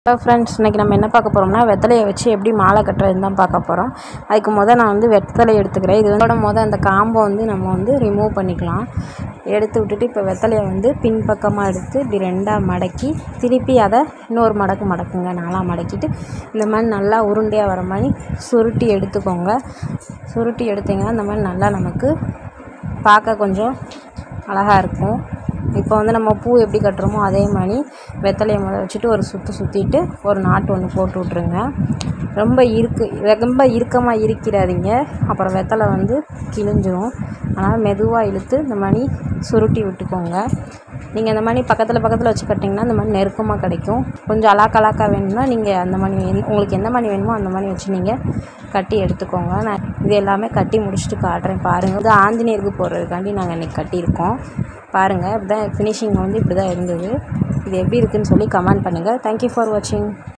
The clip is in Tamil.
ஹலோ ஃப்ரெண்ட்ஸ் இன்றைக்கி நம்ம என்ன பார்க்க போகிறோம்னா வெத்தலையை வச்சு எப்படி மாலை கட்டுறதுன்னு தான் பார்க்க போகிறோம் அதுக்கு முத நான் வந்து வெத்தலை எடுத்துக்கிறேன் இது வந்து முத அந்த காம்பை வந்து நம்ம வந்து ரிமூவ் பண்ணிக்கலாம் எடுத்து விட்டுட்டு இப்போ வெத்தலையை வந்து பின்பக்கமாக எடுத்து இப்படி ரெண்டாக மடக்கி திருப்பி அதை இன்னொரு மடக்கு மடக்குங்க நாலாக மடக்கிட்டு இந்த மாதிரி நல்லா உருண்டையாக வர மாதிரி சுருட்டி எடுத்துக்கோங்க சுருட்டி எடுத்தீங்கன்னா இந்த மாதிரி நல்லா நமக்கு பார்க்க கொஞ்சம் அழகாக இருக்கும் இப்போ வந்து நம்ம பூ எப்படி கட்டுறோமோ அதே மாதிரி வெத்தலையை முத வச்சுட்டு ஒரு சுற்று சுற்றிட்டு ஒரு நாட்டு ஒன்று போட்டு விட்ருங்க ரொம்ப இருக்கு ரொம்ப இறுக்கமாக இறுக்கிடாதீங்க அப்புறம் வெத்தலை வந்து கிழிஞ்சிரும் அதனால் மெதுவாக இழுத்து இந்த மாதிரி சுருட்டி விட்டுக்கோங்க நீங்கள் இந்த மாதிரி பக்கத்தில் பக்கத்தில் வச்சு கட்டிங்கன்னா இந்த மாதிரி நெருக்கமாக கிடைக்கும் கொஞ்சம் அலாக் அலாக்கா வேணும்னா நீங்கள் அந்த மாதிரி வேணும் உங்களுக்கு எந்த மாதிரி வேணுமோ அந்த மாதிரி வச்சு நீங்கள் கட்டி எடுத்துக்கோங்க நான் இது எல்லாமே கட்டி முடிச்சுட்டு காட்டுறேன் பாருங்கள் இது ஆஞ்சநேயருக்கு போடுறதுக்காண்டி நாங்கள் இன்றைக்கி கட்டியிருக்கோம் பாருங்கள் இப்படி தான் ஃபினிஷிங் வந்து இப்படி தான் இருந்தது இது எப்படி இருக்குதுன்னு சொல்லி கமெண்ட் பண்ணுங்கள் தேங்க்யூ ஃபார் வாட்சிங்